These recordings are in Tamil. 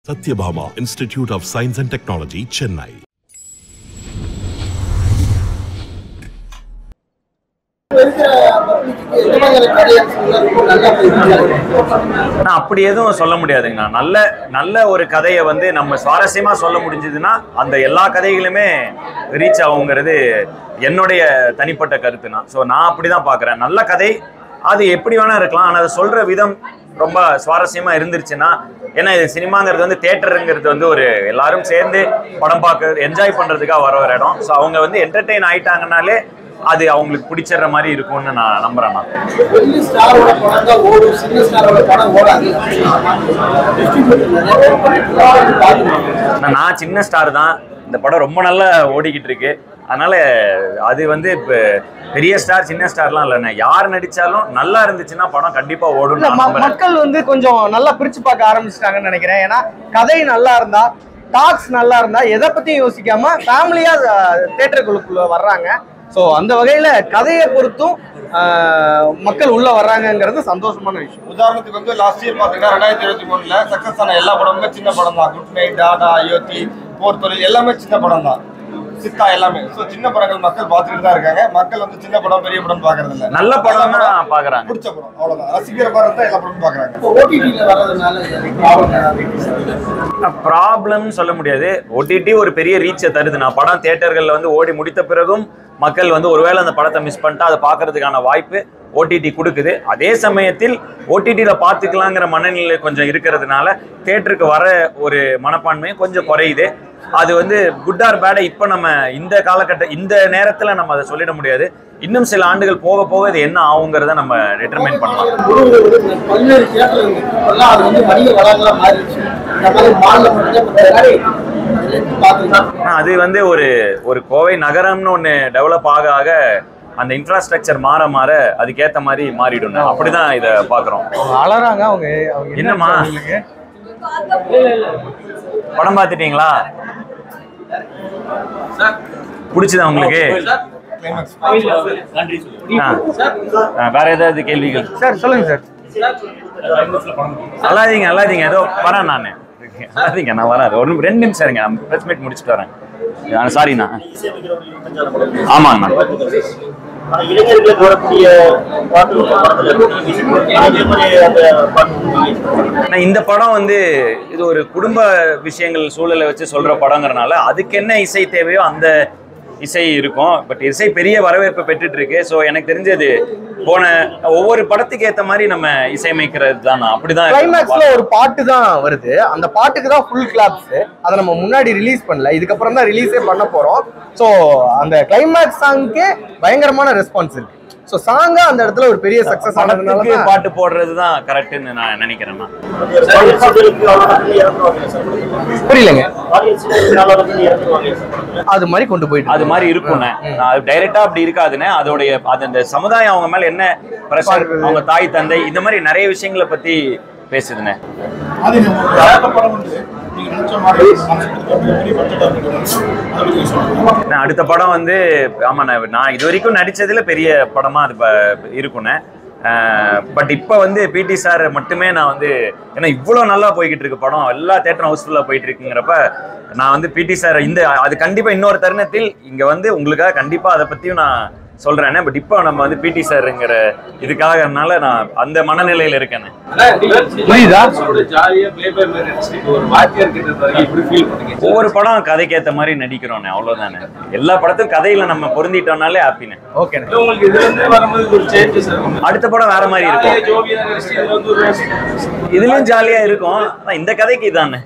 Satyabhama Institute of Science and Technology, Chennai. இருக்கிற பப்ளிக்கு எந்த மாதிரியான கதை அம்சங்கள் ரொம்ப நல்லா போயிருக்கு நான் அப்படி எதுவும் சொல்ல முடியாதுங்கண்ணா நல்ல நல்ல ஒரு கதையை வந்து நம்ம சுவாரஸ்யமா சொல்ல முடிஞ்சதுன்னா அந்த எல்லா கதைகளுமே ரீச் ஆகுங்கிறது என்னுடைய தனிப்பட்ட கருத்துனா ஸோ நான் அப்படிதான் பார்க்குறேன் நல்ல கதை அது எப்படி வேணா இருக்கலாம் ஆனால் அதை சொல்ற விதம் ரொம்ப சுவாரஸ்யமா இருந்துருச்சுன்னா ஏன்னா இது சினிமாங்கிறது வந்து தேட்டருங்கிறது வந்து ஒரு எல்லாரும் சேர்ந்து படம் பார்க்க என்ஜாய் பண்றதுக்காக வர ஒரு இடம் ஸோ அவங்க வந்து என்டர்டெயின் ஆயிட்டாங்கனாலே அது அவங்களுக்கு பிடிச்சிடுற மாதிரி இருக்கும்னு நான் நம்புறேன் நான் பெரிய ஸ்டாரோட படம் தான் ஓடும் சின்ன ஸ்டாரோட படம் ஓடாது டிஸ்ட்ரிபியூட்டர் நிறைய பேர் பண்ணிட்டு இருக்காங்க. பார்க்கணும். ஆனா நான் சின்ன ஸ்டார் தான் இந்த படம் ரொம்ப நல்லா ஓடிக்கிட்டு இருக்கு அதனால அது வந்து இப்போ பெரிய ஸ்டார் சின்ன ஸ்டார்லாம் இல்லைண்ணே யார் நடிச்சாலும் நல்லா இருந்துச்சுன்னா படம் கண்டிப்பா ஓடும் இல்ல, ம- மக்கள் வந்து கொஞ்சம் நல்லா பிரிச்சு பார்க்க ஆரம்பிச்சிட்டாங்கன்னு நினைக்கிறேன் ஏன்னா கதை நல்லா இருந்தா டாக்ஸ் நல்லா இருந்தா எதை பத்தியும் யோசிக்காம ஃபேமிலியா தேட்டருக்குள்ள வர்றாங்க ஸோ அந்த வகையில கதையை பொறுத்தும் ஆஹ், மக்கள் உள்ள வர்றாங்கங்கிறது சந்தோஷமான விஷயம் உதாரணத்துக்கு வந்து லாஸ்ட் இயர் பாத்தீங்கன்னா ரெண்டாயிரத்தி இருபத்தி மூணுல சக்சஸ் ஆன எல்லா படமுமே சின்ன படம் தான் good night ta-ta Ayothi Por Thozhil எல்லாமே சின்ன படம் தான் சித்தா எல்லாமே ஸோ சின்ன படங்கள் மக்கள் பார்த்துட்டு தான் இருக்காங்க மக்கள் வந்து சின்ன படம் பெரிய படம் பாக்குறது இல்ல நல்ல படம் தான் பாக்குறாங்க பிடிச்ச படம் அவ்வளவுதான் ரசிக்கிற படம் தான் எல்லா படமும் பாக்குறாங்க இப்போ ஓடிடியில் வர்றதுனால ப்ராப்ளம் ஏதாவது ப்ராப்ளம் சொல்ல முடியாது ஓடிடி ஒரு பெரிய ரீச்சை தருது நான் படம் தியேட்டர்கள்ல வந்து ஓடி முடித்த பிறகும் மக்கள் வந்து ஒருவேளை அந்த படத்தை மிஸ் பண்ணிட்டா அதை பார்க்கறதுக்கான வாய்ப்பு ஓடிடி கொடுக்குது அதே சமயத்தில் ஓடிடியில் பார்த்துக்கலாங்கிற மனநிலை கொஞ்சம் இருக்கிறதுனால தேட்டருக்கு வர ஒரு மனப்பான்மையும் கொஞ்சம் குறையுது அது வந்து குட் ஆர் பேடை இப்போ நம்ம இந்த காலகட்ட இந்த நேரத்தில் நம்ம அதை சொல்லிட முடியாது இன்னும் சில ஆண்டுகள் போக போக இது என்ன ஆகுங்கிறத நம்ம டிட்டர்மைன் பண்ணலாம் முருகன் பல்வேறு தியேட்டர் இருக்கு இப்பெல்லாம் அது வந்து வணிக வளங்களா மாறிடுச்சு இந்த மாதிரி மாநில மட்டும் பார்த்துக்கலாம் ஆனா, அது வந்து ஒரு ஒரு கோவை நகரம்னு ஒன்று டெவலப் ஆக ஆக அந்த இன்ஃப்ராஸ்ட்ரக்சர் மாற மாற அதுக்கேத்த மாதிரி மாறிடும் அப்படிதான் இதை பார்க்குறோம் அவங்க அலறாங்க அவங்க அவங்க என்னம்மா? உங்களுக்கு படம் பார்த்துட்டீங்களா பிடிச்சதா உங்களுக்கு கிளைமேக்ஸ் ஆ. ஆ, வேற ஏதாவது கேள்விகள் சார் சொல்லுங்க சார் அல்லாதீங்க அல்லாதீங்க ஏதோ வரேன் நான் அல்லாதீங்க நான் வரேன் ஒரு ரெண்டு நிமிஷம் இருங்க நான் ப்ரெஸ் மீட் முடிச்சுட்டு வரேன் சாரிண்ணா ஆமாங்கண்ணா ஆனா இளைஞர்களுக்கு வரக்கூடிய பாட்டு படத்துல இருக்கு. அதே மாதிரி அந்த பாட்டு ஆனா இந்த படம் வந்து இது ஒரு குடும்ப விஷயங்கள் சூழலை வச்சு சொல்ற படங்கிறனால அதுக்கு என்ன இசை தேவையோ அந்த இசை இருக்கும் பட் இசை பெரிய வரவேற்பு பெற்றுட்டு இருக்கு ஸோ எனக்கு தெரிஞ்சது போன ஒவ்வொரு படத்துக்கு ஏத்த மாதிரி நம்ம இசையமைக்கிறது தான் நான் அப்படிதான் கிளைமேக்ஸ்ல ஒரு பாட்டு தான் வருது அந்த பாட்டுக்கு தான் ஃபுல் கிளாப்ஸ் அதை நம்ம முன்னாடி ரிலீஸ் பண்ணல இதுக்கப்புறம் தான் ரிலீஸே பண்ண போறோம் ஸோ அந்த கிளைமேக்ஸ் சாங்க்கே பயங்கரமான ரெஸ்பான்ஸ் இருக்கு ஸோ சாங்கா அந்த இடத்துல ஒரு பெரிய சக்சஸ் ஆனதுனால படத்துக்கு தான் பாட்டு போடுறது தான் கரெக்ட்னு நான் நினைக்கிறேன் நான் ஆடியன்ஸுகளுக்கு அவ்வளோ வந்து இறந்துருவாங்க சார் புரியலங்க ஆடியன்ஸுகளுக்கு நல்லா வந்து இறந்துருவாங்க சார் அது மாதிரி கொண்டு போயிட்டு அது மாதிரி இருக்கும்ண்ணே அது டைரக்டா அப்படி இருக்காதுண்ணே அதோடைய அது அந்த சமுதாயம் அவங்க மேல என்ன பிரஷர் அவங்க தாய் தந்தை இந்த மாதிரி நிறைய விஷயங்களை பத்தி பேசுதுண்ணே அது நம்ம படம் வந்து நீங்க நினைச்ச மாதிரி பெரிய பட்ஜெட் நான் அடுத்த படம் வந்து ஆமாண்ணே நான் இது வரைக்கும் நடிச்சதுல பெரிய படமா அது ப- இருக்குண்ணே பட் இப்போ வந்து பிடி சார் மட்டுமே நான் வந்து ஏன்னா இவ்வளோ நல்லா போய்கிட்டு இருக்கு படம் எல்லா தேட்டரும் ஹவுஸ்ஃபுல்லாக போயிட்டு இருக்குங்கிறப்ப நான் வந்து பிடி சார் இந்த அது கண்டிப்பாக இன்னொரு தருணத்தில் இங்கே வந்து உங்களுக்காக கண்டிப்பாக அதை பற்றியும் நான் சொல்கிறேனே பட் இப்போ நம்ம வந்து பிடி சார்ங்கிற இதுக்காகனால நான் அந்த மனநிலையில் இருக்கேனே புரியுதா ஜாலியா பிளே பை மாதிரி நடிச்சு ஒரு வாத்தியார் கிட்ட இருந்தாரு இப்படி ஃபீல் பண்ணுங்க ஒவ்வொரு படம் கதைக்கேற்ற மாதிரி நடிக்கிறோண்ணே அவ்வளோதானே எல்லா படத்தும் கதையில் நம்ம பொருந்திட்டோம்னாலே ஹாப்பினே ஓகே உங்களுக்கு இதுல இருந்து வரும்போது ஒரு சேஞ்சஸ் இருக்கும் அடுத்த படம் வேற மாதிரி ஜாலியா இருக்கும் ஜோவியா நடிச்சு இதுல வந்து ஒரு இதுலயும் ஜாலியா இருக்கும் ஆனா இந்த கதைக்கு இதானே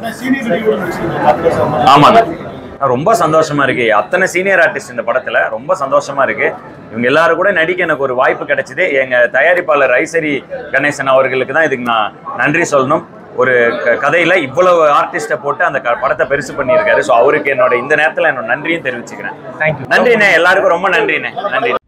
சீனியர் ஆமாண்ணே ரொம்ப சந்தோஷமா இருக்கு அத்தனை சீனியர் ஆர்டிஸ்ட் இந்த படத்துல ரொம்ப சந்தோஷமா இருக்கு இவங்க எல்லாரும் கூட நடிக்க எனக்கு ஒரு வாய்ப்பு கிடைச்சது எங்க தயாரிப்பாளர் ஐசரி கணேசன் அவர்களுக்கு தான் இதுக்கு நான் நன்றி சொல்லணும் ஒரு க- கதையில இவ்வளவு ஆர்டிஸ்ட்டை போட்டு அந்த க- படத்தை பெருசு பண்ணியிருக்காரு ஸோ அவருக்கு என்னோட இந்த நேரத்தில் என்னோட நன்றியும் தெரிவிச்சுக்கிறேன் தேங்க்யூ நன்றிண்ணே எல்லாருக்கும் ரொம்ப நன்றிண்ணே நன்றி